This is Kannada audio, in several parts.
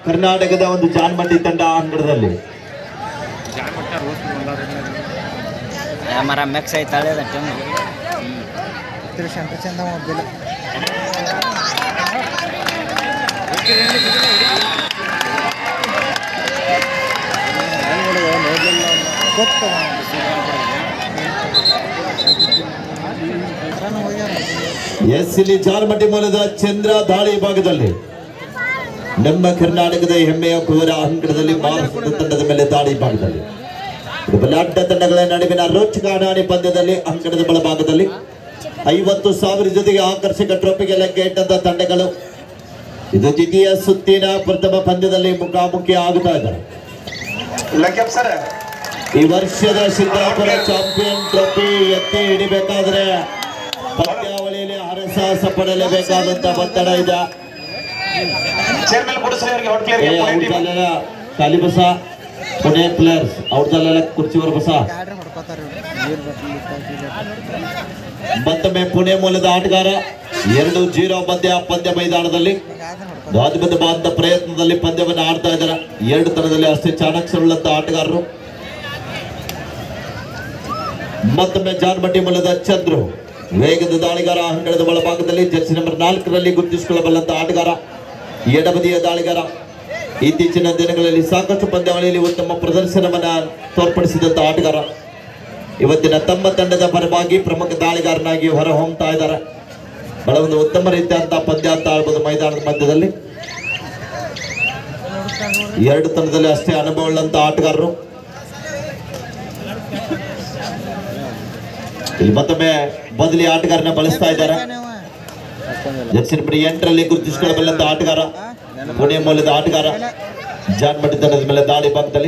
ಕರ್ನಾಟಕದ ಒಂದು ಜಾನ್ಮಟ್ಟಿ ತಂಡ ಅಂಗಡದಲ್ಲಿ ಮರ ಮೆಕ್ಸ್ ಐತಾಳೆ ಟೀಮ್ ಶಂಕರ್ ಚಂದ ಮೊಬೈಲ್ ಗೊತ್ತು ಎಸ್ ಇಲ್ಲಿ ಜಾನ್ಮಟ್ಟಿ ಮೂಲದ ಚಂದ್ರ ದಾಳಿ ಭಾಗದಲ್ಲಿ ನಮ್ಮ ಕರ್ನಾಟಕದ ಹೆಮ್ಮೆಯ ಕುವರ ಅಂಕಣದಲ್ಲಿ ಮಹಾರಾಷ್ಟ್ರದ ತಂಡದ ಮೇಲೆ ದಾಳಿ ಭಾಗದಲ್ಲಿ ಇದು ಬಲಾಢ್ಯ ತಂಡಗಳ ನಡುವಿನ ರೋಚಕ ಹಣಾಣಿ ಪಂದ್ಯದಲ್ಲಿ ಅಂಕಣದ ಬಲಭಾಗದಲ್ಲಿ ಐವತ್ತು ಸಾವಿರ ಜೊತೆಗೆ ಆಕರ್ಷಕ ಟ್ರೋಫಿಗೆ ಲೆಕ್ಕ ಇಟ್ಟಂತ ತಂಡಗಳು ಇದು ದ್ವಿತೀಯ ಸುತ್ತಿನ ಪ್ರಥಮ ಪಂದ್ಯದಲ್ಲಿ ಮುಖಾಮುಖಿ ಆಗುತ್ತಾ ಇದ್ದಾರೆ ಲಕ್ಯಪ್ ಸರ್ ಈ ವರ್ಷದ ಸಿದ್ದಾಪುರ ಚಾಂಪಿಯನ್ ಟ್ರೋಫಿ ಎತ್ತಿ ಹಿಡಿಬೇಕಾದ್ರೆ ಪಂದ್ಯಾವಳಿಯಲ್ಲಿ ಹರಸಾಹಸ ಪಡಲೇಬೇಕಾದಂತ ಒತ್ತಡ ಇದೆ ಚೇರ್ಮನ್ ಕೊಡಿಸ್ರಿ ಅವ್ರಿಗೆ ಔಟ್ ಏ ಪ್ಲೇಯರ್ಗೆ ಅವ್ರದಲ್ಲೆಲ್ಲ ಖಾಲಿ ಬಸ ಪುಣೆ ಪ್ಲೇಯರ್ಸ್ ಅವ್ರದಲ್ಲೆಲ್ಲ ಕುರ್ಚಿವರ ಬಸ ಯಾಡ್ರೆ ಹೊಡ್ಕೋತಾರ ನೀರು ಬರ್ತಲಿ ಮತ್ತೊಮ್ಮೆ ಪುಣೆ ಮೂಲದ ಆಟಗಾರ ಎರಡು ಜೀರೋ ಮಧ್ಯ ಪಂದ್ಯ ಮೈದಾನದಲ್ಲಿ ಅದ್ಭುತವಾದ ಪ್ರಯತ್ನದಲ್ಲಿ ಪಂದ್ಯವನ್ನು ಆಡ್ತಾ ಇದ್ದಾರೆ ಎರಡು ತರದಲ್ಲಿ ಅಷ್ಟೇ ಚಾಣಕ್ಷರುಳ್ಳಂತ ಆಟಗಾರರು ಮತ್ತೊಮ್ಮೆ ಜಾನ್ಮಟ್ಟಿ ಮೂಲದ ಚಂದ್ರು ವೇಗದ ದಾಳಿಗಾರ ಅಂಗಳದ ಒಳಭಾಗದಲ್ಲಿ ಜರ್ಸಿ ನಂಬರ್ ನಾಲ್ಕರಲ್ಲಿ ಗುರುತಿಸಿಕೊಳ್ಳಬಲ್ಲಂತ ಆಟಗಾರ ಎಡಬದಿಯ ದಾಳಿಗಾರ ಇತ್ತೀಚಿನ ದಿನಗಳಲ್ಲಿ ಸಾಕಷ್ಟು ಪಂದ್ಯಾವಳಿಯಲ್ಲಿ ಉತ್ತಮ ಪ್ರದರ್ಶನವನ್ನ ತೋರ್ಪಡಿಸಿದಂತ ಆಟಗಾರ ಇವತ್ತಿನ ತಮ್ಮ ತಂಡದ ಪರವಾಗಿ ಪ್ರಮುಖ ದಾಳಿಗಾರನಾಗಿ ಹೊರ ಹೊಮ್ತಾ ಇದ್ದಾರೆ ಬಹಳ ಒಂದು ಉತ್ತಮ ರೀತಿಯಾದಂತಹ ಪಂದ್ಯ ಅಂತ ಆಡ್ಬೋದು ಮೈದಾನದ ಮಧ್ಯದಲ್ಲಿ ಎರಡು ತಂಡದಲ್ಲಿ ಅಷ್ಟೇ ಅನುಭವವುಳ್ಳಂತ ಆಟಗಾರರು ಇಲ್ಲಿ ಮತ್ತೊಮ್ಮೆ ಬದಲಿ ಆಟಗಾರನ ಬಳಸ್ತಾ ಇದ್ದಾರೆ ಜರ್ಸಿ ನಂಬರ್ ಎಂಟರಲ್ಲಿ ಗುರುತಿಸಿಕೊಳ್ಳಬಲ್ಲಂತ ಆಟಗಾರ ಪುಣೆ ಮೂಲದ ಆಟಗಾರ ಜಾನ್ಮಟ್ಟಿ ತಂಡದ ಮೇಲೆ ದಾಳಿ ಭಾಗದಲ್ಲಿ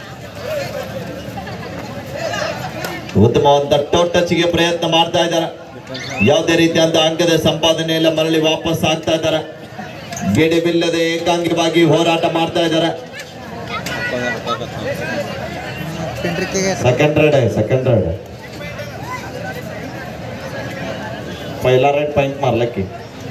ಉತ್ತಮವಾದ ಟೋಟ್ ಟಚ್ಗೆ ಪ್ರಯತ್ನ ಮಾಡ್ತಾ ಇದ್ದಾರೆ ಯಾವುದೇ ರೀತಿಯಾದ ಅಂಕದ ಸಂಪಾದನೆ ಎಲ್ಲ ಮರಳಿ ವಾಪಸ್ ಆಗ್ತಾ ಇದ್ದಾರೆ ಗೆಡಿಬಿಲ್ಲದೆ ಏಕಾಂಗಿವಾಗಿ ಹೋರಾಟ ಮಾಡ್ತಾ ಇದ್ದಾರೆ ಪಿಂಡ್ರಿಕೆಗೆ ಸೆಕೆಂಡ್ ರೈಡ್ ಸೆಕೆಂಡ್ ರೈಡ್ पहिला राईट पॉइंट मारला की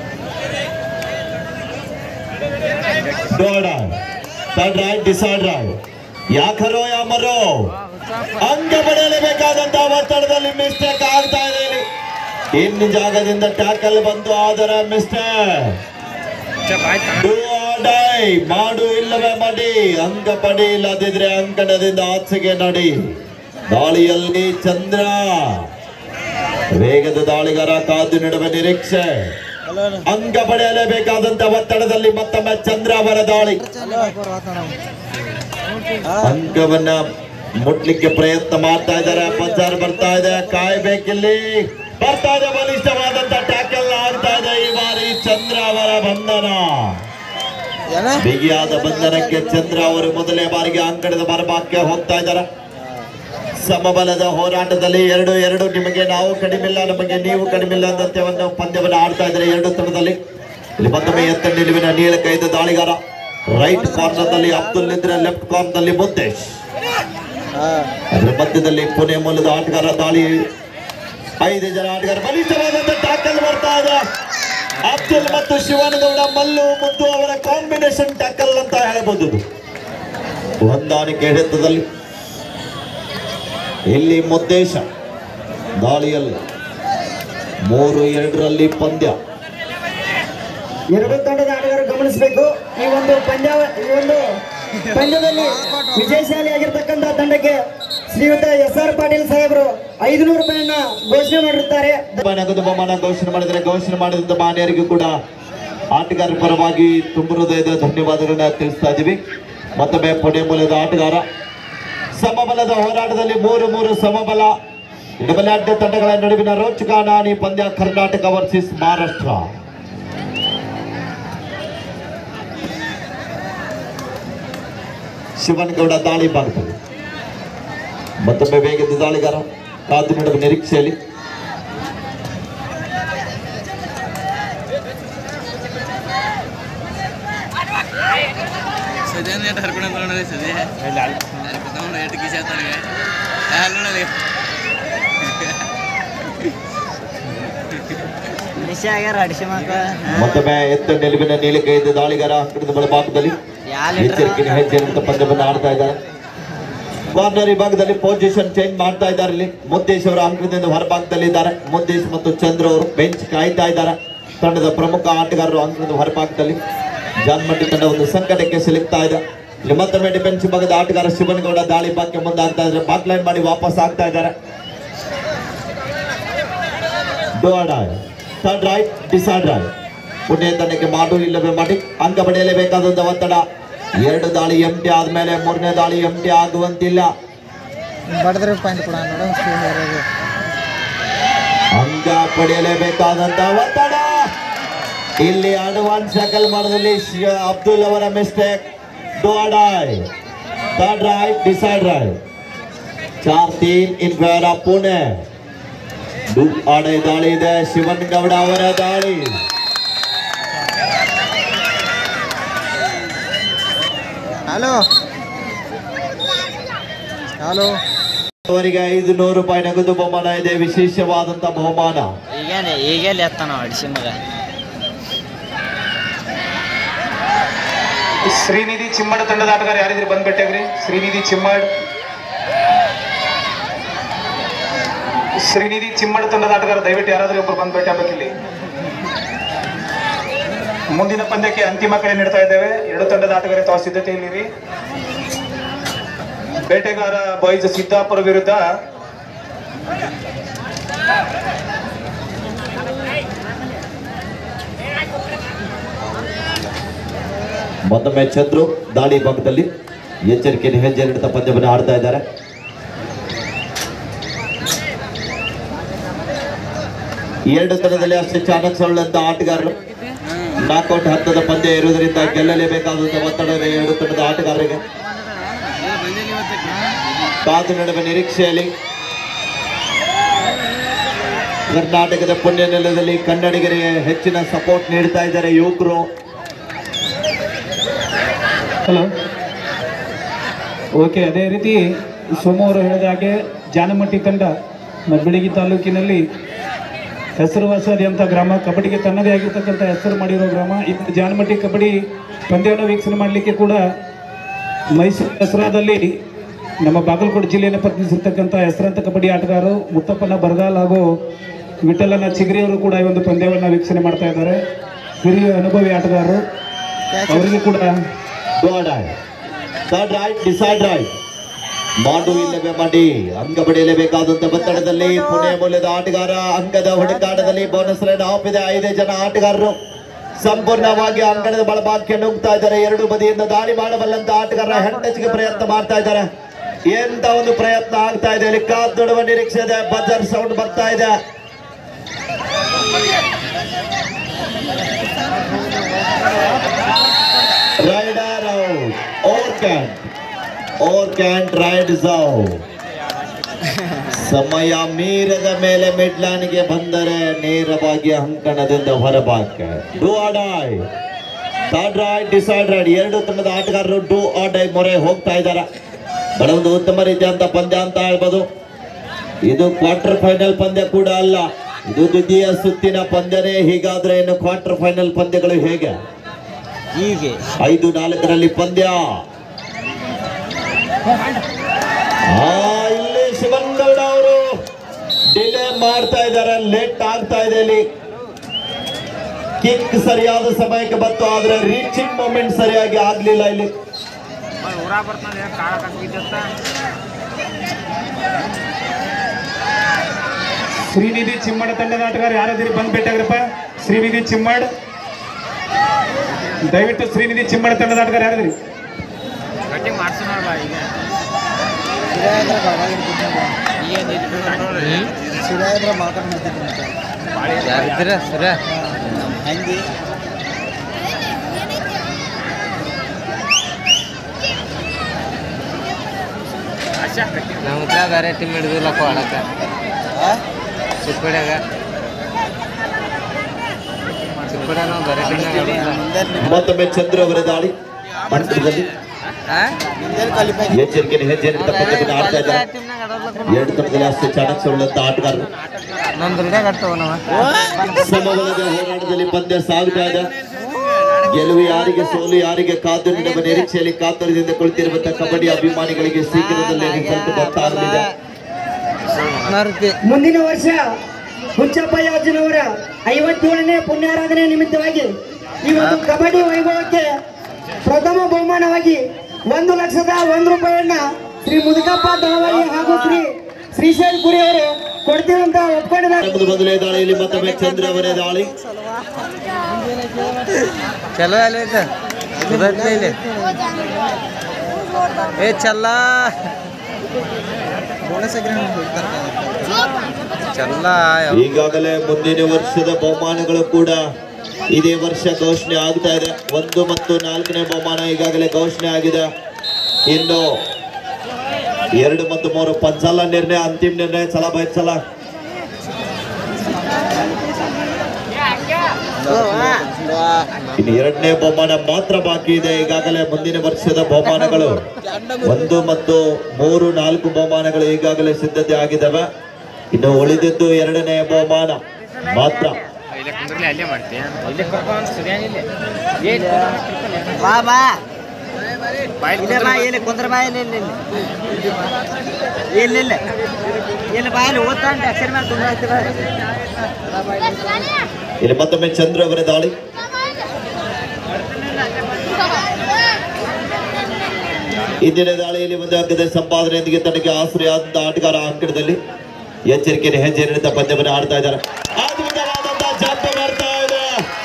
डोळा ಥರ್ಡ್ ರೈಟ್ ಡಿಸೈಡ್ ರೈಡ್ ಯಾಕರೋ ಯಾ ಮರೋ ಅಂಕ ಪಡೆಯಲೇಬೇಕಾದಂತ ಒತ್ತಡದಲ್ಲಿ ಮಿಸ್ಟೇಕ್ ಆಗ್ತಾ ಇದೆ ಇಲ್ಲಿ ಇನ್ನು ಜಾಗದಿಂದ ಟ್ಯಾಕಲ್ ಬಂತು ಆದರೆ ಮಿಸ್ಟೇಕ್ Do or die. ಮಾಡು ಇಲ್ಲವೇ ಮಾಡಿ ಅಂಕ ಪಡಿ ಇಲ್ಲದಿದ್ರೆ ಅಂಕಣದಿಂದ ಆಚೆಗೆ ನಡಿ ದಾಳಿಯಲ್ಲಿ ಚಂದ್ರ ವೇಗದ ದಾಳಿಗಾರ ಕಾದು ನಡುವೆ ನಿರೀಕ್ಷೆ ಅಂಕ ಪಡೆಯಲೇಬೇಕಾದಂತ ಒತ್ತಡದಲ್ಲಿ ಮತ್ತೊಮ್ಮೆ ಚಂದ್ರ ಅವರ ದಾಳಿ ಅಂಕವನ್ನ ಮುಟ್ಲಿಕ್ಕೆ ಪ್ರಯತ್ನ ಮಾಡ್ತಾ ಇದ್ದಾರೆ ಪಂಚಾರ್ ಬರ್ತಾ ಇದೆ ಕಾಯ್ಬೇಕಿಲ್ಲಿ ಬರ್ತಾ ಇದೆ ಬಲಿಷ್ಠವಾದಂತ ಟ್ಯಾಕಲ್ ಆಗ್ತಾ ಇದೆ ಈ ಬಾರಿ ಚಂದ್ರ ಅವರ ಬಂಧನ ಏನ ಬಿಗಿಯಾದ ಬಂಧನಕ್ಕೆ ಚಂದ್ರ ಅವರು ಮೊದಲನೇ ಬಾರಿಗೆ ಅಂಕಣದ ಮರಬಾಕ್ಕೆ ಹೋಗ್ತಾ ಇದ್ದಾರೆ ಸಮಬಲದ ಹೋರಾಟದಲ್ಲಿ ಎರಡು ಎರಡು ನಿಮಗೆ ನಾವು ಕಡಿಮಿಲ್ಲ ನಮಗೆ ನೀವು ಕಡಿಮಿಲ್ಲ ಅಂದಂತೆ ಒಂದು ಪಂದ್ಯವನ್ನು ಆಡ್ತಾ ಇದ್ದಾರೆ ಎರಡು ತಂಡದಲ್ಲಿ ಇಲ್ಲಿ ಮತ್ತೊಮ್ಮೆ ಎತ್ತ ನಿಲುವಿನ ನೀಳ ಕೈದ ದಾಳಿಗಾರ ರೈಟ್ ಕಾರ್ನರ್ ನಲ್ಲಿ ಅಬ್ದುಲ್ ನಿದ್ರೆ ಲೆಫ್ಟ್ ಕಾರ್ನರ್ ನಲ್ಲಿ ಮುದ್ದೇಶ್ ಅದರ ಮಧ್ಯದಲ್ಲಿ ಪುಣೆ ಮೂಲದ ಆಟಗಾರ ದಾಳಿ ಐದು ಜನ ಆಟಗಾರ ಬಲಿಷ್ಠವಾದಂತ ಟ್ಯಾಕಲ್ ಬರ್ತಾ ಇದೆ ಅಬ್ದುಲ್ ಮತ್ತು ಶಿವಾನಗೌಡ ಮಲ್ಲು ಮುದ್ದು ಅವರ ಕಾಂಬಿನೇಷನ್ ಟ್ಯಾಕಲ್ ಅಂತ ಹೇಳಬಹುದು ಇದು. ಹೊಂದಾಣಿಕೆ ಹಿಡಿತದಲ್ಲಿ ಇಲ್ಲಿ ಮುದ್ದೇಶ ದಾಳಿಯಲ್ಲಿ ಮೂರು ಎರಡರಲ್ಲಿ ಪಂದ್ಯ ಎರಡು ತಂಡದ ಆಟಗಾರರು ಗಮನಿಸಬೇಕು ಈ ಒಂದು ಪಂದ್ಯ ಈ ಒಂದು ಪಂದ್ಯದಲ್ಲಿ ವಿಜಯಶಾಲಿಯಾಗಿರ್ತಕ್ಕಂಥ ತಂಡಕ್ಕೆ ಶ್ರೀಯುತ ಎಸ್ ಆರ್ ಪಾಟೀಲ್ ಸಾಹೇಬರು ಐದುನೂರು ರೂಪಾಯಿಯನ್ನ ಘೋಷಣೆ ಮಾಡಿರುತ್ತಾರೆ ನಗದು ಬಹುಮಾನ ಘೋಷಣೆ ಮಾಡಿದರೆ ಘೋಷಣೆ ಮಾಡಿದಂತ ಮಾನ್ಯರಿಗೂ ಕೂಡ ಆಟಗಾರರ ಪರವಾಗಿ ತುಂಬ ಹೃದಯದ ಧನ್ಯವಾದಗಳನ್ನ ತಿಳಿಸ್ತಾ ಇದ್ದೀವಿ ಮತ್ತೊಮ್ಮೆ ಪುಣೆ ಮೂಲದ ಆಟಗಾರ ಸಮಬಲದ ಹೋರಾಟದಲ್ಲಿ ಮೂರು ಮೂರು ಸಮಬಲ ಎಡಬಲಾಢ್ಯ ತಂಡಗಳ ನಡುವಿನ ರೋಚಕ ನಾಣಿ ಪಂದ್ಯ ಕರ್ನಾಟಕ ವರ್ಸಸ್ ಮಹಾರಾಷ್ಟ್ರ ಶಿವನಗೌಡ ದಾಳಿ ಭಾಗದಲ್ಲಿ ಮತ್ತೊಮ್ಮೆ ವೇಗದ ದಾಳಿಗಾರ ಕಾದು ನಡುವ ನಿರೀಕ್ಷೆಯಲ್ಲಿ ಸದ್ಯ ಹರ್ಕೊಂಡು ನೋಡಿದ್ರೆ ಸದ್ಯ ತಗೊಂಡು ಎಷ್ಟು ಕಿಸಿ ಆತಾನೆ ನೋಡಲಿ ನಿಶೆ ಆಗ್ಯಾರ ಅಡಿಸಿ ಮಕ್ಕಳ ಮತ್ತೊಮ್ಮೆ ಎತ್ತ ನಿಲುವಿನ ನೀಲಿಕೆ ಇದ್ದ ದಾಳಿಗಾರ ಅಂಕಣದ ಬಲಭಾಗದಲ್ಲಿ ಎಚ್ಚರಿಕೆಯ ಹೆಜ್ಜೆ ಇಡುತ್ತಾ ಪಂದ್ಯವನ್ನು ಆಡ್ತಾ ಇದ್ದಾರೆ ಕಾರ್ನರ್ ವಿಭಾಗದಲ್ಲಿ ಪೊಸಿಷನ್ ಚೇಂಜ್ ಮಾಡ್ತಾ ಇದ್ದಾರೆ ಇಲ್ಲಿ ಮುದ್ದೇಶ್ ಅವರ ಅಂಕದಿಂದ ಹೊರಭಾಗದಲ್ಲಿ ಇದ್ದಾರೆ ಮುದ್ದೇಶ್ ಮತ್ತು ಚಂದ್ರ ಅವರು ಬೆಂಚ್ ಕಾಯ್ತಾ ಇದ್ದಾರೆ ತಂಡದ ಪ್ರಮುಖ ಆಟಗಾರರು ಅಂಕದಿಂದ ಹೊರಭಾಗದಲ್ಲಿ ಜಾನ್ಮಟ್ಟಿ ತಂಡ ಒಂದು ಸಂಕಟಕ್ಕೆ ಸಿಲುಕ್ತಾ ಇದೆ ಇಲ್ಲಿ ಮತ್ತೊಮ್ಮೆ ಡಿಫೆನ್ಸ್ ವಿಭಾಗದ ಆಟಗಾರ ಶಿವನಗೌಡ ದಾಳಿ ಬಾಕ್ಯ ಮುಂದಾಗ್ತಾ ಇದ್ದಾರೆ ಬಾಕ್ ಲೈನ್ ಮಾಡಿ ವಾಪಸ್ ಆಗ್ತಾ ಇದ್ದಾರೆ ಡೋಡಾಯ್ ಥರ್ಡ್ ರೈಟ್ ಡಿಸೈಡ್ ರೈಟ್ ಪುಣ್ಯ ತಂಡಕ್ಕೆ ಮಾಡು ಇಲ್ಲವೇ ಮಾಡಿ ಅಂಕ ಪಡೆಯಲೇಬೇಕಾದಂತ ಒತ್ತಡ ಎರಡು ದಾಳಿ ಎಂಟಿ ಆದ್ಮೇಲೆ ಮೂರನೇ ದಾಳಿ ಎಂಟಿ ಆಗುವಂತಿಲ್ಲ ಬಡದ್ರೆ ಪಾಯಿಂಟ್ ಕೊಡ ನೋಡೋಣ ಯಾರು ಅಂಕ ಪಡೆಯಲೇಬೇಕಾದಂತ ಒತ್ತಡ ಇಲ್ಲಿ ಅಡ್ವಾನ್ಸ್ ಟ್ಯಾಕಲ್ ಮಾಡೋದ್ರಲ್ಲಿ ಶ- ಅಬ್ದುಲ್ ಅವರ ಮಿಸ್ಟೇಕ್ ಡೋಡಾಯ್ ಥರ್ಡ್ ರೈಟ್ ಡಿಸೈಡ್ ರೈಟ್ ಚಾರ್ ತೀನ್ ಇನ್ ಫೇವರ್ ಆಫ್ ಪುಣೆ ಡು ಆಡೆ ದಾಳಿ ಇದೆ ಶಿವನ್ ಗೌಡ ಅವರ ದಾಳಿ ಹಲೋ ಹಲೋ ಅವರಿಗೆ ಐದು ನೂರು ರೂಪಾಯಿ ನಗದು ಬಹುಮಾನ ಇದೆ ವಿಶೇಷವಾದಂತ ಬಹುಮಾನ ಈಗೇನೆ ಈಗೇಲಿ ಎತ್ತಾನ ಅಡಿಸಿ ಮಗ ಶ್ರೀನಿಧಿ ಚಿಮ್ಮಡ್ ತಂಡದ ಆಟಗಾರ ಯಾರಿದ್ರಿ ಬಂದ್ಬಿಟ್ಟಾಗ್ರಿ ಶ್ರೀನಿಧಿ ಚಿಮ್ಮಡ್ ಶ್ರೀನಿಧಿ ಚಿಮ್ಮಡ್ ತಂಡದ ಆಟಗಾರ ದಯವಿಟ್ಟು ಯಾರಾದ್ರೂ ಒಬ್ಬರು ಬಂದ್ಬಿಟ್ಟು ಆಗ್ಬೇಕಿಲ್ಲಿ ಮುಂದಿನ ಪಂದ್ಯಕ್ಕೆ ಅಂತಿಮ ಕರೆ ನೀಡ್ತಾ ಇದ್ದೇವೆ ಎರಡು ತಂಡದ ಆಟಗಾರ ತಾವು ಸಿದ್ಧತೆಯಲ್ಲಿರಿ ಬೇಟೆಗಾರ ಬಾಯ್ಸ್ ಸಿದ್ದಾಪುರ ವಿರುದ್ಧ ಮತ್ತೊಮ್ಮೆ ಚಂದ್ರು ದಾಳಿ ಭಾಗದಲ್ಲಿ ಎಚ್ಚರಿಕೆಯನ್ನು ಹೆಜ್ಜೆ ಇಡುತ್ತಾ ಪಂದ್ಯವನ್ನು ಆಡ್ತಾ ಇದ್ದಾರೆ ಎರಡು ತರದಲ್ಲಿ ಅಷ್ಟೇ ಚಾಣಕ್ಯಗಳಂತ ಆಟಗಾರರು ನಾಕೌಟ್ ಹಂತದ ಪಂದ್ಯ ಇರುವುದರಿಂದ ಗೆಲ್ಲಲೇಬೇಕಾದಂತ ಒತ್ತಡ ಇದೆ ಎರಡು ತಂಡದ ಆಟಗಾರರಿಗೆ ಕಾದು ನಡುವೆ ನಿರೀಕ್ಷೆಯಲ್ಲಿ ಕರ್ನಾಟಕದ ಪುಣ್ಯ ನೆಲದಲ್ಲಿ ಕನ್ನಡಿಗರಿಗೆ ಹೆಚ್ಚಿನ ಸಪೋರ್ಟ್ ನೀಡ್ತಾ ಇದ್ದಾರೆ ಯುವಕರು ಹಲೋ ಓಕೆ ಅದೇ ರೀತಿ ಸೋಮವಾರ ಹೇಳಿದ ಹಾಗೆ ಜಾನಮಟ್ಟಿ ತಂಡ ಮದ್ದಳಗಿ ತಾಲೂಕಿನಲ್ಲಿ ಹೆಸರುವಾಸಾದಂಥ ಗ್ರಾಮ ಕಬಡ್ಡಿಗೆ ತನ್ನದೇ ಆಗಿರ್ತಕ್ಕಂಥ ಹೆಸರು ಮಾಡಿರೋ ಗ್ರಾಮ ಇದು ಜಾನಮಟ್ಟಿ ಕಬಡ್ಡಿ ಪಂದ್ಯವನ್ನು ವೀಕ್ಷಣೆ ಮಾಡಲಿಕ್ಕೆ ಕೂಡ ಮೈಸೂರು ದಸರಾದಲ್ಲಿ ನಮ್ಮ ಬಾಗಲಕೋಟೆ ಜಿಲ್ಲೆಯನ್ನು ಪ್ರತಿನಿಧಿಸಿರ್ತಕ್ಕಂಥ ಹೆಸರಾಂತ ಕಬಡ್ಡಿ ಆಟಗಾರರು ಮುತ್ತಪ್ಪನ ಬರಗಾಲ್ ಹಾಗೂ ವಿಠಲನ ಚಿಗರಿ ಅವರು ಕೂಡ ಈ ಒಂದು ಪಂದ್ಯವನ್ನು ವೀಕ್ಷಣೆ ಮಾಡ್ತಾ ಇದ್ದಾರೆ ಹಿರಿಯ ಅನುಭವಿ ಆಟಗಾರರು ಅವರಿಗೂ ಕೂಡ ಥರ್ಡ್ ರೈಟ್ ಡಿಸೈಡ್ ರೈಟ್ ಮಾಡು ಇಲ್ಲವೇ ಮಾಡಿ ಅಂಕ ಪಡೆಯಲೇಬೇಕಾದಂತ ಒತ್ತಡದಲ್ಲಿ ಪುಣೆ ಮೂಲದ ಆಟಗಾರ ಅಂಕದ ಹುಡುಕಾಟದಲ್ಲಿ ಬೋನಸ್ ರನ್ ಆಫ್ ಇದೆ ಐದೇ ಜನ ಆಟಗಾರರು ಸಂಪೂರ್ಣವಾಗಿ ಅಂಕಣದ ಬಳಭಾಗಕ್ಕೆ ನುಗ್ತಾ ಇದ್ದಾರೆ ಎರಡು ಬದಿಯಿಂದ ದಾಳಿ ಮಾಡಬಲ್ಲಂತ ಆಟಗಾರರ ಹೆಂಡಚಿಗೆ ಪ್ರಯತ್ನ ಮಾಡ್ತಾ ಇದ್ದಾರೆ ಎಂತ ಒಂದು ಪ್ರಯತ್ನ ಆಗ್ತಾ ಇದೆ ಇಲ್ಲಿ ಕಾದ್ ನೋಡುವ ನಿರೀಕ್ಷೆ ಇದೆ ಬಜರ್ ಸೌಂಡ್ ಬರ್ತಾ ಇದೆ ರೈಡರ್ ಔಟ್ ಓರ್ ಕ್ಯಾಂಟ್ ಓರ್ ಕ್ಯಾಂಟ್ ರೈಡ್ಸ್ ಔಟ್ ಸಮಯ ಮೀರದ ಮೇಲೆ ಮಿಡ್ಲಾನ್ಗೆ ಬಂದರೆ ನೇರವಾಗಿ ಅಂಕಣದಿಂದ ಹೊರಬಾಕೆ do or die third raid decide raid ಎರಡು ತಂಡದ ಆಟಗಾರರು ಡೂ ಆಡೈ ಮೊರೆ ಹೋಗ್ತಾ ಇದ್ದಾರೆ ಬಹಳ ಒಂದು ಉತ್ತಮ ರೀತಿಯಂತ ಪಂದ್ಯ ಅಂತ ಹೇಳ್ಬೋದು ಇದು ಕ್ವಾರ್ಟರ್ ಫೈನಲ್ ಪಂದ್ಯ ಕೂಡ ಅಲ್ಲ ಇದು ದ್ವಿತೀಯ ಸುತ್ತಿನ ಪಂದ್ಯನೇ ಹೀಗಾದ್ರೆ ಇನ್ನು ಕ್ವಾರ್ಟರ್ ಫೈನಲ್ ಪಂದ್ಯಗಳು ಹೇಗೆ ಹೀಗೆ ಐದು ನಾಲ್ಕರಲ್ಲಿ ಪಂದ್ಯ ಆ, ಇಲ್ಲಿ ಶಿವನ್ಗೌಡ ಅವರು ಡಿಲೇ ಮಾಡ್ತಾ ಇದ್ದಾರೆ ಲೇಟ್ ಆಗ್ತಾ ಇದೆ ಇಲ್ಲಿ ಕಿಕ್ ಸರಿಯಾದ ಸಮಯಕ್ಕೆ ಬಂತು ಆದ್ರೆ ರೀಚಿಂಗ್ ಮೂಮೆಂಟ್ ಸರಿಯಾಗಿ ಆಗ್ಲಿಲ್ಲ ಇಲ್ಲಿ ಶ್ರೀನಿಧಿ ಚಿಮ್ಮಡ ತಂಡದ ಆಟಗಾರ ಯಾರಾದ್ರೂ ಬಂದು ಭೇಟಿಯಾಗ್ರಪ್ಪ ಶ್ರೀನಿಧಿ ಚಿಮ್ಮಡ್ ದಯವಿಟ್ಟು ಶ್ರೀನಿಧಿ ಚಿಮ್ಮಡ ತಂಡದ ಆಟಗಾರ ಯಾರಾದ್ರಿ ಕಟಿಂಗ್ ಮಾಡ್ಸೋಣ ಈಗ ಸಿರಾ ಇದ್ರೆ ಬಳಗ ಇರ್ತಿದ್ದೆ ಸಿರಾ ಇದ್ರೆ ಮಾತಾಡ್ ಮಾಡ್ತಿದ್ದೆ ಯಾರಿದ್ದೀರ ಸರ ಹಂಗೆ ನಮ್ಮ ಹತ್ರ ಬೇರೆ ಟೀಮ್ ಹಿಡಿದಿಲ್ಲಪ್ಪ ಆಡಕ್ಕ ಚಿಕ್ಕಡ್ಯಾಗ ಚಿಕ್ಕಡ್ಯಾಗ ಬೇರೆ ಟೀಮ್ನಾಗ ಮುಂದೆ ಮತ್ತೊಮ್ಮೆ ಚಂದ್ರ ಅವರ ದಾಳಿ ಮಂಟಪದಲ್ಲಿ ಮುಂದೆ ಕ್ವಾಲಿಫೈ ಎಚ್ಚರಿಕೆಯನ್ನು ಹೆಜ್ಜೆ ಇಡುತ್ತಾ ಪಂದ್ಯವನ್ನು ಆಡ್ತಾ ಇದ್ದಾರೆ ಎರಡು ತಂಡದಲ್ಲಿ ಅಷ್ಟೇ ಚಾಣಕ್ಯವುಳ್ಳಂತ ಆಟಗಾರರು ನಮ್ದು ರೆಡಿಯಾಗ ಆಡ್ತಾವ ನಾವು ಸಮಬಲದ ಹೋರಾಟದಲ್ಲಿ ಪಂದ್ಯ ಸಾಗ್ತಾ ಇದೆ ಗೆಲುವು ಯಾರಿಗೆ ಸೋಲು ಯಾರಿಗೆ ಕಾದು ನಿಡುವ ನಿರೀಕ್ಷೆಯಲ್ಲಿ ಕಾತರದಿಂದ ಕುಳಿತಿರುವಂತಹ ಕಬಡ್ಡಿ ಅಭಿಮಾನಿಗಳಿಗೆ ಶೀಘ್ರದಲ್ಲೇ ರಿಸಲ್ಟ್ ಗೊತ್ತಾಗಲಿದೆ ಮಾರುತಿ ಮುಂದಿನ ವರ್ಷ ಹುಚ್ಚಪ್ಪಯ್ಯಾರ್ಜುನವರ ಐವತ್ತೇಳನೇ ಪುಣ್ಯಾರಾಧನೆ ನಿಮಿತ್ತವಾಗಿ ಈ ಒಂದು ಕಬಡ್ಡಿ ವೈಭವಕ್ಕೆ ಪ್ರಥಮ ಬಹುಮಾನವಾಗಿ ಒಂದು ಲಕ್ಷದ ಒಂದು ರೂಪಾಯಿಯನ್ನ ಶ್ರೀ ಮುದುಕಪ್ಪ ದಳವಾಯಿ ಹಾಗೂ ಶ್ರೀ ಶ್ರೀಶೈಲ್ ಪುರಿ ಅವರು ಕೊಡ್ತೀವಂತ ಒಪ್ಕೊಂಡಿದ್ದಾರೆ ನಮ್ಮದು ಮೊದಲೇ ದಾಳಿಯಲ್ಲಿ ಮತ್ತೊಮ್ಮೆ ಚಂದ್ರ ಅವರೇ ದಾಳಿ ಚಲೋ ಅಲ್ಲ ಇದು ಸುಧಾರಿತ ಇಲ್ಲಿ ಏ ಚಲ್ಲ ಚಲ್ಲ ಈಗಾಗಲೇ ಮುಂದಿನ ವರ್ಷದ ಬಹುಮಾನಗಳು ಕೂಡ ಇದೇ ವರ್ಷ ಘೋಷಣೆ ಆಗ್ತಾ ಇದೆ ಒಂದು ಮತ್ತು ನಾಲ್ಕನೇ ಬಹುಮಾನ ಈಗಾಗಲೇ ಘೋಷಣೆ ಆಗಿದೆ ಇನ್ನು ಎರಡು ಮತ್ತು ಮೂರು ಪಂಚಲ ನಿರ್ಣಯ ಅಂತಿಮ ನಿರ್ಣಯ ಚಲ ಬೈಚಲ ಇನ್ನು ಎರಡನೇ ಬಹುಮಾನ ಮಾತ್ರ ಬಾಕಿ ಇದೆ ಈಗಾಗಲೇ ಮುಂದಿನ ವರ್ಷದ ಬಹುಮಾನಗಳು ಒಂದು ಮತ್ತು ಮೂರು ನಾಲ್ಕು ಬಹುಮಾನಗಳು ಈಗಾಗಲೇ ಸಿದ್ಧತೆ ಆಗಿದ್ದಾವೆ ಇನ್ನು ಉಳಿದಿದ್ದು ಎರಡನೇ ಬಹುಮಾನ ಮಾತ್ರ ಇಲ್ಲೇ ಕುಂದ್ರಲಿ ಅಲ್ಲೇ ಮಾಡ್ತೀಯ ಬಾ ಬಾ ಬಾಯಲ್ಲಿ ಇಲ್ಲ ಬಾ ಇಲ್ಲಿ ಕುಂದ್ರ ಬಾ ಇಲ್ಲಿ ಇಲ್ಲಿ ಇಲ್ಲಿ ಇಲ್ಲ ಇಲ್ಲಿ ಬಾ ಇಲ್ಲಿ ಓದ್ತಾ ಉಂಟು ಅಕ್ಷರ ಮೇಲೆ ತುಂಬ ಆಗ್ತದೆ ಇಲ್ಲಿ ಮತ್ತೊಮ್ಮೆ ಚಂದ್ರ ಅವರ ದಾಳಿ ಇಂದಿನ ದಾಳಿಯಲ್ಲಿ ಒಂದು ಅಂಕದ ಸಂಪಾದನೆಯೊಂದಿಗೆ ತನಗೆ ಆಶ್ರಯಾದಂತಹ ಆಟಗಾರ ಅಂಕಣದಲ್ಲಿ ಎಚ್ಚರಿಕೆಯ ಹೆಜ್ಜೆ ನೀಡುತ್ತಾ ಪಂದ್ಯವನ್ನು ಆಡ್ತಾ ಇದ್ದಾರೆ ಅದ್ಭುತವಾದಂತಹ ಜಂಪ್ ಮಾಡ್ತಾ ಇದೆ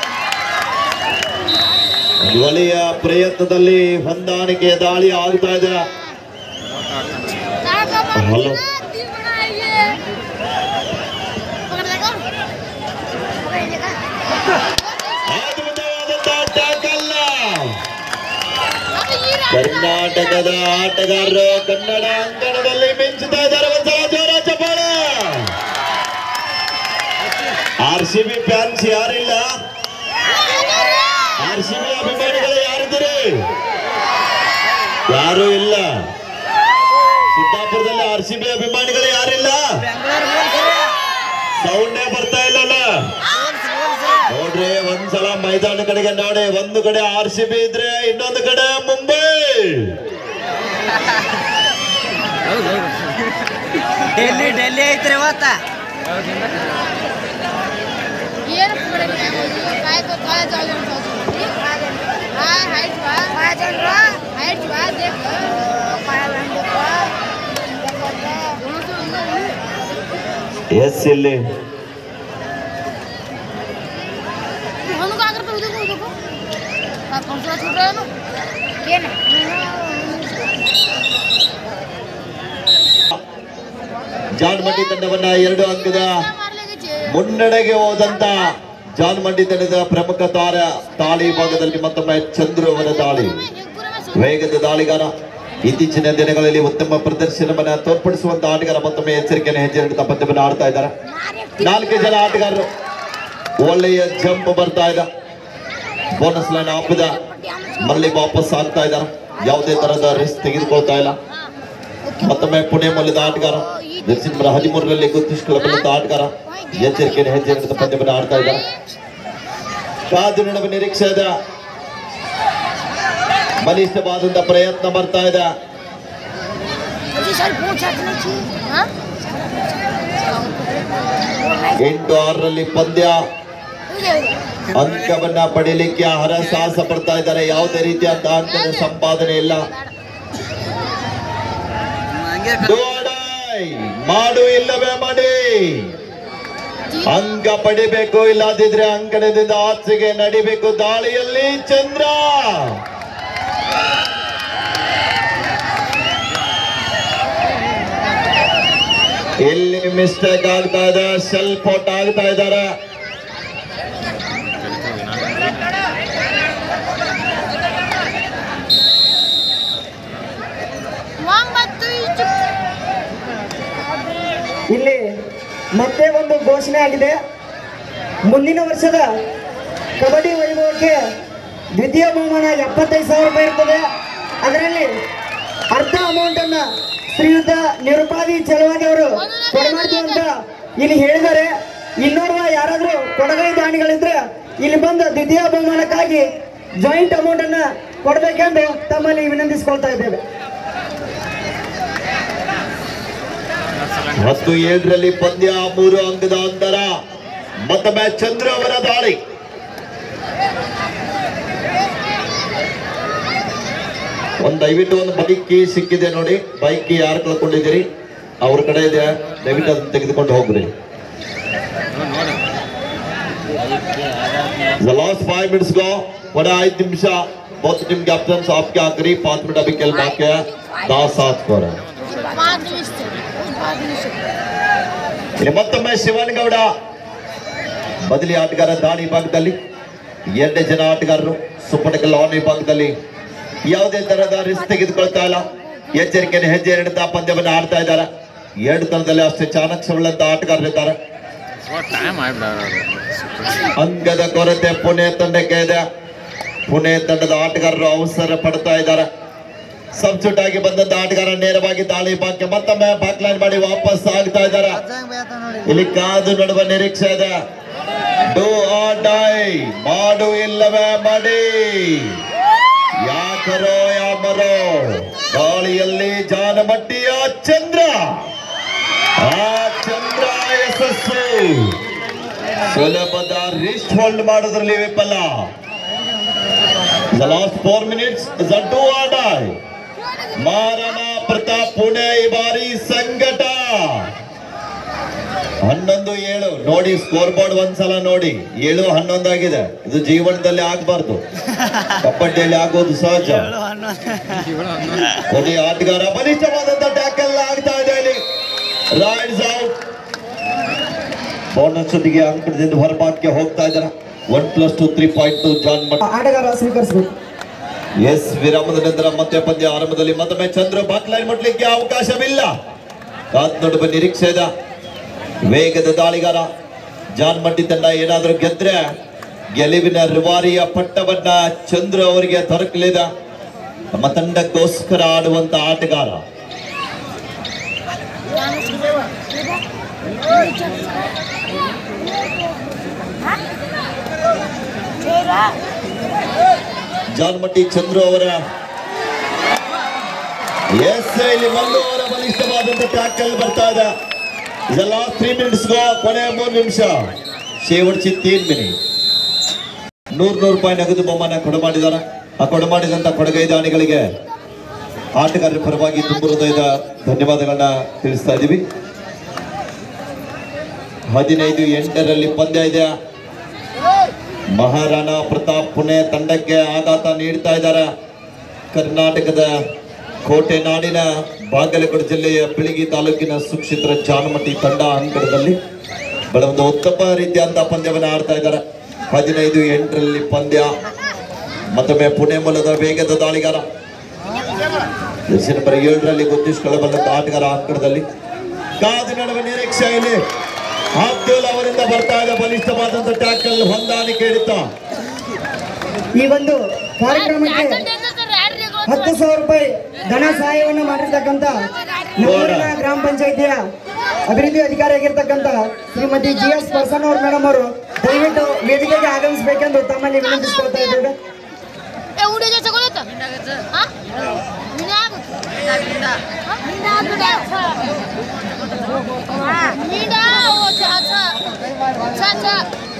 ಒಲೆಯ ಪ್ರಯತ್ನದಲ್ಲಿ ಹೊಂದಾಣಿಕೆ ದಾಳಿ ಆಗ್ತಾ ಇದೆ ಹಲೋ ಅದ್ಭುತವಾದಂತಹ ಟ್ಯಾಕಲ್ ಕರ್ನಾಟಕದ ಆಟಗಾರರು ಕನ್ನಡ ಅಂಕಣದಲ್ಲಿ ಮಿಂಚುತ್ತಾ ಇದ್ದಾರೆ ಒಂದ್ಸಲ ಜೋರ ಚಪ್ಪಾಳೆ ಆರ್ ಸಿ ಬಿ ಫ್ಯಾನ್ಸ್ ಯಾರಿಲ್ಲ ಆರ್ ಸಿ ಬಿ ಅಭಿಮಾನಿಗಳು ಯಾರಿದ್ದೀರಿ ಯಾರು ಇಲ್ಲ ಸಿದ್ದಾಪುರದಲ್ಲಿ ಆರ್ ಸಿ ಬಿ ಅಭಿಮಾನಿಗಳು ಯಾರಿಲ್ಲ ಸೌಂಡೇ ಬರ್ತಾ ಇಲ್ಲಲ್ಲ ನೋಡ್ರಿ ಒಂದ್ಸಲ ಮೈದಾನ ಕಡೆಗೆ ನೋಡಿ ಒಂದು ಕಡೆ ಆರ್ ಸಿ ಬಿ ಇದ್ರೆ ಇನ್ನೊಂದು ಕಡೆ ಮುಂಬೈ ಡೆಲ್ಲಿ ಡೆಲ್ಲಿ ಐತ್ರಿ ಇವತ್ತ ಏನು काय तो काय जाऊ हा हाईट वा हाईट वा देख ಎಸ್ ಇಲ್ಲಿ म्हणून काय करतो उद्या कोण देखो का कोणता छूट रहा है ना के ना ಜಾನ್ ಮಂಡಿ ತಂಡವನ್ನ ಎರಡು ಅಂಕದ मार लेगे चे ಮುನ್ನಡೆಗೆ ಹೋದಂತ ಜಾನ್ ಮಂಡಿ ತಂಡದ ಪ್ರಮುಖ ತಾರ ತಾಳಿ ಭಾಗದಲ್ಲಿ ಮತ್ತೊಮ್ಮೆ ಚಂದ್ರು ಅವರ ದಾಳಿ एक पूरा में ವೇಗದ ದಾಳಿಗಾರ ಇತ್ತೀಚಿನ ದಿನಗಳಲ್ಲಿ ಉತ್ತಮ ಪ್ರದರ್ಶನವನ್ನ ತೋರ್ಪಡಿಸುವಂತ ಆಟಗಾರ ಮತ್ತೊಮ್ಮೆ ಎಚ್ಚರಿಕೆಯನ್ನು ಹೆಜ್ಜೆ ಇಡುತ್ತಾ ಪಂದ್ಯವನ್ನು ಆಡ್ತಾ ಇದ್ದಾರೆ ನಾಲ್ಕು ಜನ ಆಟಗಾರರು ಒಳ್ಳೆಯ ಜಂಪ್ ಬರ್ತಾ ಇದೆ ಬೋನಸ್ ಲೈನ್ ಹಾಪಿದ ಮರಳಿ ವಾಪಸ್ ಆಗ್ತಾ ಇದ್ದಾರೆ ಯಾವುದೇ ತರಹದ ರಿಸ್ಕ್ ತೆಗೆದುಕೊಳ್ತಾ ಇಲ್ಲ ಮತ್ತೊಮ್ಮೆ ಪುಣೆ ಮೂಲದ ಆಟಗಾರ ಜರ್ಸಿ ನಂಬರ್ ಹದಿಮೂರರಲ್ಲಿ ಗುರುತಿಸಿಕೊಳ್ಳಬಲ್ಲಂತ ಆಟಗಾರ ಎಚ್ಚರಿಕೆಯನ್ನು ಹೆಜ್ಜೆ ಇಡುತ್ತಾ ಪಂದ್ಯವನ್ನು ಆಡ್ತಾ ಇದ್ದಾರೆ ಕಾದು ನೋಡುವ ನಿರೀಕ್ಷೆ ಇದೆ ಬಲಿಷ್ಠವಾದಂತ ಪ್ರಯತ್ನ ಬರ್ತಾ ಇದೆ जी सर पूछा नहीं छी हां ಎಂಟು ಆರರಲ್ಲಿ ಪಂದ್ಯ ಅಂಕವನ್ನ ಪಡೀಲಿಕ್ಕೆ ಹರಸಾಹಸ ಪಡ್ತಾ ಇದ್ದಾರೆ ಯಾವುದೇ ರೀತಿಯಾದ ಅಂಕದ ಸಂಪಾದನೆ ಇಲ್ಲ Do or die. ಮಾಡು ಇಲ್ಲವೇ ಮಾಡಿ ಅಂಕ ಪಡಿಬೇಕು ಇಲ್ಲದಿದ್ರೆ ಅಂಕಣದಿಂದ ಆಚೆಗೆ ನಡಿಬೇಕು ದಾಳಿಯಲ್ಲಿ ಚಂದ್ರ ಇಲ್ಲಿ ಮಿಸ್ಟೇಕ್ ಆಗ್ತಾ ಇದೆ ಸೆಲ್ಫ್ ಔಟ್ ಆಗ್ತಾ ಇದ್ದಾರೆ वांग मत तू चुप ಇಲ್ಲಿ ಮತ್ತೆ ಒಂದು ಘೋಷಣೆ ಆಗಿದೆ ಮುಂದಿನ ವರ್ಷದ ಕಬಡ್ಡಿ ವೈಭವಕ್ಕೆ ದ್ವಿತೀಯ ಬಹುಮಾನ ಎಪ್ಪತ್ತೈದು ಸಾವಿರ ರೂಪಾಯಿ ಇರ್ತದೆ ಅದರಲ್ಲಿ ಅರ್ಧ ಅಮೌಂಟ್ ಅನ್ನ ಶ್ರೀಯುತ ನಿರುಪಾದಿ ಚಲವಾದಿ ಅವರು ಕೊಡಮಾಡ್ತೀವಿ ಅಂತ ಇಲ್ಲಿ ಹೇಳಿದ್ದಾರೆ ಇನ್ನೋರ್ವ ಯಾರಾದ್ರೂ ಕೊಡಗೈ ದಾನಿಗಳಿದ್ರೆ ಇಲ್ಲಿ ಬಂದು ದ್ವಿತೀಯ ಬಹುಮಾನಕ್ಕಾಗಿ ಜಾಯಿಂಟ್ ಅಮೌಂಟ್ ಅನ್ನ ಕೊಡಬೇಕೆಂದು ತಮ್ಮಲ್ಲಿ ವಿನಂತಿಸಿಕೊಳ್ತಾ ಇದ್ದೇವೆ ಹತ್ತು ಏಳರಲ್ಲಿ ಪಂದ್ಯ ಮೂರು ಅಂಕದ ಅಂತರ ಮತ್ತೊಮ್ಮೆ ಚಂದ್ರ ಅವರ ದಾಳಿ ಒಂದ್ ದಯವಿಟ್ಟು ಒಂದು ಬೈಕ್ ಕೀ ಸಿಕ್ಕಿದೆ ನೋಡಿ ಬೈಕ್ ಕೀ ಯಾರು ಕಳ್ಕೊಂಡಿದ್ದೀರಿ ಅವ್ರ ಕಡೆ ಇದೆ ದಯವಿಟ್ಟು ಅದನ್ನ ತೆಗೆದುಕೊಂಡು ಹೋಗ್ರಿ The last five minutes go. बड़ा ಐದು ನಿಮಿಷ बहुत टीम कैप्टन आपके आखिरी पांच मिनट अभी खेल बाकी है दस सात स्कोर है पाच दिवस ते. पाच दिवस ಇಲ್ಲಿ ಮತ್ತೊಮ್ಮೆ ಶಿವನಗೌಡ ಬದಲಿ ಆಟಗಾರ ದಾಳಿ ಭಾಗದಲ್ಲಿ ಎರಡೇ ಜನ ಆಟಗಾರರು ಸುಪ್ಪಟಕಲ್ ಆನ್ ಭಾಗದಲ್ಲಿ ಯಾವುದೇ ತರಹದ ರಿಸ್ಕ್ ತೆಗೆದುಕೊಳ್ತಾ ಇಲ್ಲ ಎಚ್ಚರಿಕೆಯನ್ನು ಹೆಜ್ಜೆ ಇಡುತ್ತಾ ಪಂದ್ಯವನ್ನು ಆಡ್ತಾ ಇದ್ದಾರೆ ಎರಡು ತನದಲ್ಲಿ ಅಷ್ಟೇ ಚಾಣಕ್ಷವುಳ್ಳಂತ ಆಟಗಾರರಿದ್ದಾರೆ ಟೈಮ್ ಆಗ್ಬಿಡೋರು ಅಂಗದ ಕೊರತೆ ಪುಣೆ ತಂಡಕ್ಕೆ ಇದೆ ಪುಣೆ ತಂಡದ ಆಟಗಾರರು ಅವಸರ ಪಡ್ತಾ ಇದ್ದಾರೆ ಸಬ್ಸ್ಟಿಟ್ಯೂಟ್ ಆಗಿ ಬಂದಂತ ಆಟಗಾರ ನೇರವಾಗಿ ದಾಳಿ ಬಾಕಿ ಮತ್ತೊಮ್ಮೆ ಬ್ಯಾಕ್ಲೈನ್ ಮಾಡಿ ವಾಪಸ್ ಆಗ್ತಾ ಇದ್ದಾರೆ ಇಲ್ಲಿ ಕಾದು ನೋಡುವ ನಿರೀಕ್ಷೆ ಇದೆ ಡೂ ಆರ್ ಡೈ ಮಾಡು ಇಲ್ಲವೇ ಮಾಡಿ ಯಾಕರೋ ಯಾಮರೋ ಗಾಳಿಯಲ್ಲಿ ಜಾನಮಟ್ಟಿಯ ಚಂದ್ರ ಆ ಚಂದ್ರ ಯಶಸ್ಸು ಸುಲಭದ ರಿಸ್ಟ್ ಹೋಲ್ಡ್ ಮಾಡೋದ್ರಲ್ಲಿ ವಿಫಲ The last four minutes is a do or die. ಮಾರಣ Pratap Pune ಈ ಬಾರಿ ಸಂಕಟ ಹನ್ನೊಂದು ಏಳು ನೋಡಿ ಸ್ಕೋರ್ ಬೋರ್ಡ್ ಒಂದ್ಸಲ ನೋಡಿ ಏಳು ಹನ್ನೊಂದು ಆಗಿದೆ ಇದು ಜೀವನದಲ್ಲಿ ಆಗ್ಬಾರ್ದು ಕಬಡ್ಡಿಯಲ್ಲಿ ಆಗೋದು ಸಹಜ ಕೊನೆ ಆಟಗಾರ ಬಲಿಷ್ಠವಾದಂತ ಟ್ಯಾಕಲ್ ಆಗ್ತಾ ಇದೆ ಇಲ್ಲಿ ರೈಡ್ಸ್ ಔಟ್ ಬೋನಸ್ ಜೊತೆಗೆ ಅಂಕಣದಿಂದ ಹೊರಪಾಟ್ಗೆ ಹೋಗ್ತಾ ಇದ್ದಾರೆ one plus two three point to ಜಾನ್ ಮಟ್ ಆಟಗಾರ ಸ್ವೀಕರಿಸಬೇಕು ಎಸ್ ವಿರಾಮದ ನಂತರ ಮತ್ತೆ ಪಂದ್ಯ ಆರಂಭದಲ್ಲಿ ಮತ್ತೊಮ್ಮೆ ಚಂದ್ರ ಬಾಕ್ಲೈನ್ ಮುಟ್ಲಿಕ್ಕೆ ಅವಕಾಶವಿಲ್ಲ ಕಾತ್ ನೋಡುವ ನಿರೀಕ್ಷೆ ಇದೆ ವೇಗದ ದಾಳಿಗಾರ ಜಾನ್ ಮಟ್ಟಿ ತಂಡ ಏನಾದರೂ ಗೆದ್ರೆ ಗೆಲುವಿನ ರುವಾರಿಯ ಪಟ್ಟವನ್ನ ಚಂದ್ರ ಅವರಿಗೆ ದೊರಕಲಿದೆ ನಮ್ಮ ತಂಡಕ್ಕೋಸ್ಕರ ಆಡುವಂತ ಆಟಗಾರ ಜಾನ್ ಮಟ್ಟಿ ಚಂದ್ರು ಅವರ ಎಸ್ ಇಲ್ಲಿ ಮಲ್ಲು ಅವರ ಬಲಿಷ್ಠವಾದಂತ ಟ್ಯಾಕಲ್ ಬರ್ತಾ ಇದೆ ಇದೆಲ್ಲ ತ್ರೀ ಮಿನಿಟ್ಸ್ ಗೋ ಕೊನೆ ಮೂರು ನಿಮಿಷ ಶೇವಡ್ಸಿ ತೀನ್ ಮಿನಿಟ್ ನೂರ್ ನೂರು ರೂಪಾಯಿ ನಗದು ಬಹುಮಾನ ಕೊಡಮಾಡಿದಾರ ಆ ಕೊಡಮಾಡಿದಂತ ಕೊಡಗೈ ದಾನಿಗಳಿಗೆ ಆಟಗಾರರ ಪರವಾಗಿ ತುಂಬ ಹೃದಯದ ಧನ್ಯವಾದಗಳನ್ನ ತಿಳಿಸ್ತಾ ಇದ್ದೀವಿ ಹದಿನೈದು ಎಂಟರಲ್ಲಿ ಪಂದ್ಯ ಇದೆ ಮಹಾರಾಣಾ ಪ್ರತಾಪ್ ಪುಣೆ ತಂಡಕ್ಕೆ ಆಘಾತ ನೀಡ್ತಾ ಇದ್ದಾರೆ ಕರ್ನಾಟಕದ ಕೋಟೆ ನಾಡಿನ ಬಾಗಲಕೋಟೆ ಜಿಲ್ಲೆಯ ಬಿಳಿಗಿ ತಾಲೂಕಿನ ಸುಕ್ಷೇತ್ರ ಜಾನಮಟ್ಟಿ ತಂಡ ಅಂಕಣದಲ್ಲಿ ಬಹಳ ಒಂದು ಉತ್ತಮ ರೀತಿಯಾದಂತ ಪಂದ್ಯವನ್ನು ಆಡ್ತಾ ಇದ್ದಾರೆ ಹದಿನೈದು ಎಂಟರಲ್ಲಿ ಪಂದ್ಯ ಮತ್ತೊಮ್ಮೆ ಪುಣೆ ಮೂಲದ ವೇಗದ ದಾಳಿಗಾರ ಜರ್ಸಿ ನಂಬರ್ ಏಳರಲ್ಲಿ ಗುರುತಿಸಿಕೊಳ್ಳಬಲ್ಲಂತ ಆಟಗಾರ ಅಂಕಣದಲ್ಲಿ ಕಾದು ನಡುವೆ ನಿರೀಕ್ಷೆ ಇಲ್ಲಿ ಅಬ್ದುಲ್ ಅವರಿಂದ ಬರ್ತಾ ಇದೆ ಬಲಿಷ್ಠವಾದಂತ ಟ್ಯಾಕಲ್ ಹೊಂದಾಣಿಕೆ ಇಡುತ್ತಾ ಈ ಒಂದು ಕಾರ್ಯಕ್ರಮಕ್ಕೆ ಹತ್ತು ಸಾವಿರ ರೂಪಾಯಿ ಧನ ಸಹಾಯವನ್ನು ಮಾಡಿರ್ತಕ್ಕಂಥ ನಮ್ಮೂರಿನ ಗ್ರಾಮ ಪಂಚಾಯಿತಿಯ ಅಭಿವೃದ್ಧಿ ಅಧಿಕಾರಿ ಆಗಿರ್ತಕ್ಕಂಥ ಶ್ರೀಮತಿ ಜಿ ಎಸ್ ಪರ್ಸನ್ ಅವ್ರ ಮೇಡಮ್ ಅವರು ದಯವಿಟ್ಟು ವೇದಿಕೆಗೆ ಆಗಮಿಸಬೇಕೆಂದು ತಮ್ಮಲ್ಲಿ ವಿನಂತಿಸಿಕೊಳ್ತಾ ಇದ್ದೇವೆ ए उडे जायचं कोण होतं हा मी नाही आलो. हा? मी नाही आलो ना. हा. मी नाही आलो. चा, चा. चा, चा.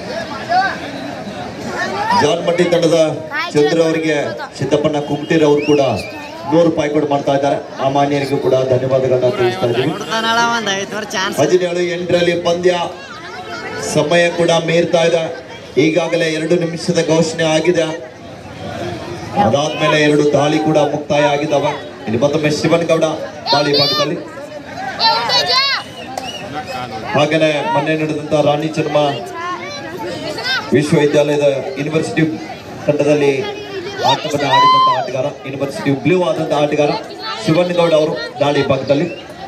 ಜಾನ್ ಮಟ್ಟಿ ತಂಡದ ಚಂದ್ರ ಅವರಿಗೆ ಸಿದ್ದಪ್ಪನ ಕುಮಟೀರ್ ಅವರು ಕೂಡ ನೂರು ರೂಪಾಯಿ ಕೂಡ ಮಾಡ್ತಾ ಇದ್ದಾರೆ ಆ ಮಾನ್ಯರಿಗೂ ಕೂಡ ಧನ್ಯವಾದಗಳನ್ನ ತಿಳಿಸ್ತಾ ಇದ್ದೀವಿ ಹದಿನೇಳು ಎಂಟರಲ್ಲಿ ಪಂದ್ಯ ಸಮಯ ಕೂಡ ಮೀರ್ತಾ ಇದೆ ಈಗಾಗಲೇ ಎರಡು ನಿಮಿಷದ ಘೋಷಣೆ ಆಗಿದೆ ಅದಾದ್ಮೇಲೆ ಎರಡು ದಾಳಿ ಕೂಡ ಮುಕ್ತಾಯ ಆಗಿದ್ದಾವೆ ಇಲ್ಲಿ ಮತ್ತೊಮ್ಮೆ ಶಿವನಗೌಡ ದಾಳಿ ಭಾಗದಲ್ಲಿ ए उडे जा. ಹಾಗೇನೆ ಮೊನ್ನೆ ನಡೆದಂತ ರಾಣಿ ಚೆನ್ನಮ್ಮ ವಿಶ್ವವಿದ್ಯಾಲಯದ ಯೂನಿವರ್ಸಿಟಿ ತಂಡದಲ್ಲಿ ಆಟವನ್ನು ಆಡಿದಂತ ಆಟಗಾರ ಯೂನಿವರ್ಸಿಟಿ ಬ್ಲೂ ಆದಂತ ಆಟಗಾರ ಶಿವನಗೌಡ ಅವರು ದಾಳಿ ಭಾಗದಲ್ಲಿ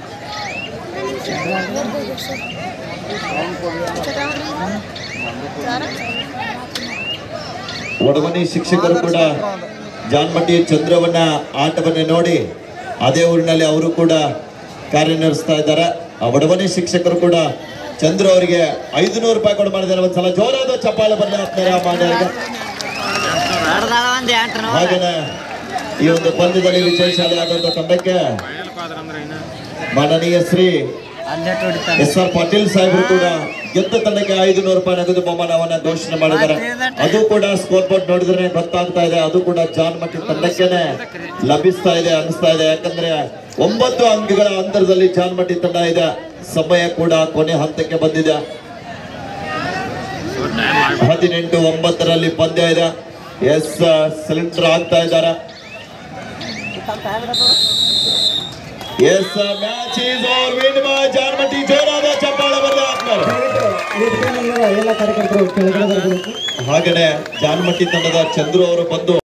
ಒಡಮನಿ ಶಿಕ್ಷಕರು ಕೂಡ ಜಾನ್ಮಟ್ಟಿ ಚಂದ್ರವನ್ನ ಆಟವನ್ನ ನೋಡಿ ಅದೇ ಊರಿನಲ್ಲಿ ಅವರು ಕೂಡ ಕಾರ್ಯನಿರ್ವಹಿಸ್ತಾ ಇದ್ದಾರೆ ಆ ಒಡಮನಿ ಶಿಕ್ಷಕರು ಕೂಡ ಚಂದ್ರ ಅವರಿಗೆ ಐದು ನೂರು ರೂಪಾಯಿ ಕೊಡು ಮಾಡಿದ್ದಾರೆ ಒಂದ್ಸಲ ಜೋರಾದ ಚಪ್ಪಾಳೆ ಬರಲಿ ಆತ್ಮೀಯರ ಮಾನ್ಯರಿಗೆ ಹಾಗೇನೆ ಈ ಒಂದು ಪಂದ್ಯದಲ್ಲಿ ವಿಜಯಶಾಲಿಯಾದಂತ ತಂಡಕ್ಕೆ ಮಾನನೀಯ ಶ್ರೀ ಎಸ್ ಆರ್ ಪಾಟೀಲ್ ಸಾಹೇಬರು ಕೂಡ ಗೆದ್ದ ತಂಡಕ್ಕೆ ಐದು ನೂರು ರೂಪಾಯಿ ನಗದು ಬಹುಮಾನವನ್ನ ಘೋಷಣೆ ಮಾಡಿದ್ದಾರೆ ಅದು ಕೂಡ ಸ್ಕೋರ್ ಬೋರ್ಡ್ ನೋಡಿದ್ರೆ ಗೊತ್ತಾಗ್ತಾ ಇದೆ ಅದು ಕೂಡ ಜಾನ್ ಮಟ್ಟಿ ತಂಡಕ್ಕೇನೆ ಲಭಿಸ್ತಾ ಇದೆ ಅನಿಸ್ತಾ ಇದೆ ಯಾಕಂದ್ರೆ ಒಂಬತ್ತು ಅಂಕಗಳ ಅಂತರದಲ್ಲಿ ಜಾನ್ ಮಟ್ಟಿ ತಂಡ ಇದೆ ಸಮಯ ಕೂಡ ಕೊನೆ ಹಂತಕ್ಕೆ ಬಂದಿದೆ ಹದಿನೆಂಟು ಒಂಬತ್ತರಲ್ಲಿ ಪಂದ್ಯ ಇದೆ ಎಸ್ ಸಿಲಿಂಡರ್ ಆಗ್ತಾ ಇದ್ದಾರೆ yes match is over win by ಜಾನ್ಮಟಿ ಜೋರಾದ ಚಪ್ಪಾಳೆ ಬರಲಿ ಆತ್ಮರು ಎಲ್ಲ ಕಾರ್ಯಕರ್ತರು ಕೆಳಗಡೆ ಬರಬೇಕು ಹಾಗೇನೆ ಜಾನ್ಮಟ್ಟಿ ತಂಡದ ಚಂದ್ರು ಅವರು ಬಂದು